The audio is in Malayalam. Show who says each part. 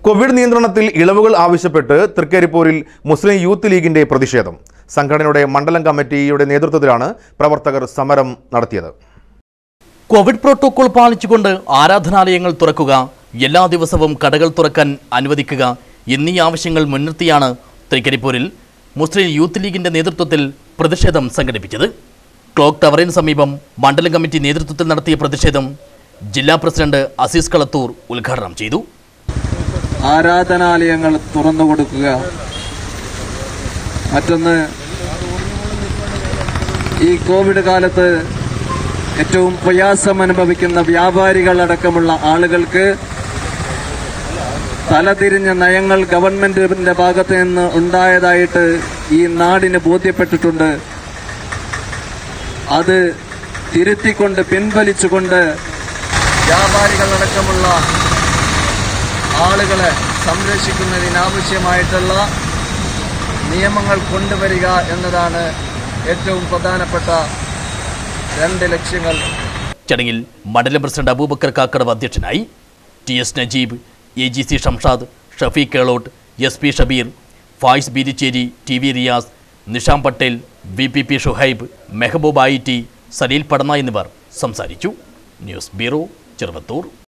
Speaker 1: കോവിഡ് നിയന്ത്രണത്തിൽ ഇളവുകൾ ആവശ്യപ്പെട്ട് തൃക്കരിപ്പൂരിൽ മുസ്ലിം യൂത്ത് ലീഗിന്റെ പ്രതിഷേധം സംഘടനയുടെ മണ്ഡലം കമ്മിറ്റിയുടെ നേതൃത്വത്തിലാണ് പ്രവർത്തകർ സമരം നടത്തിയത്
Speaker 2: കോവിഡ് പ്രോട്ടോകോൾ പാലിച്ചുകൊണ്ട് ആരാധനാലയങ്ങൾ തുറക്കുക എല്ലാ ദിവസവും കടകൾ തുറക്കാൻ അനുവദിക്കുക എന്നീ ആവശ്യങ്ങൾ മുൻനിർത്തിയാണ് തൃക്കരിപ്പൂരിൽ മുസ്ലിം യൂത്ത് ലീഗിന്റെ നേതൃത്വത്തിൽ പ്രതിഷേധം സംഘടിപ്പിച്ചത് ക്ലോക്ക് ടവറിന് സമീപം മണ്ഡലം കമ്മിറ്റി നേതൃത്വത്തിൽ നടത്തിയ പ്രതിഷേധം ജില്ലാ പ്രസിഡന്റ് അസീസ് കളത്തൂർ ഉദ്ഘാടനം ചെയ്തു
Speaker 3: ആരാധനാലയങ്ങൾ തുറന്നു കൊടുക്കുക മറ്റൊന്ന് ഈ കോവിഡ് കാലത്ത് ഏറ്റവും പ്രയാസം അനുഭവിക്കുന്ന വ്യാപാരികൾ അടക്കമുള്ള ആളുകൾക്ക് തലതിരിഞ്ഞ നയങ്ങൾ ഗവൺമെന്റിന്റെ ഭാഗത്ത് നിന്ന് ഉണ്ടായതായിട്ട് ഈ നാടിന് ബോധ്യപ്പെട്ടിട്ടുണ്ട് അത് തിരുത്തിക്കൊണ്ട് പിൻവലിച്ചുകൊണ്ട് വ്യാപാരികളടക്കമുള്ള ആളുകളെ സംരക്ഷിക്കുന്നതിനാവശ്യമായിട്ടുള്ള നിയമങ്ങൾ കൊണ്ടുവരിക എന്നതാണ് ഏറ്റവും പ്രധാനപ്പെട്ട രണ്ട് ലക്ഷ്യങ്ങൾ
Speaker 2: ചടങ്ങിൽ മണ്ഡലം പ്രസിഡന്റ് അബൂബക്കർ കാക്കടവ് അധ്യക്ഷനായി T S Najeeb A G C Shamshad Shafeeq Kelott S P Shabeer Faiz Beericheri T V Riyas Nisham Patel V P P Shuhaib Mehaboob I T Saleel Padanna എന്നിവർ സംസാരിച്ചു ന്യൂസ് ബ്യൂറോ ചെറുവത്തൂർ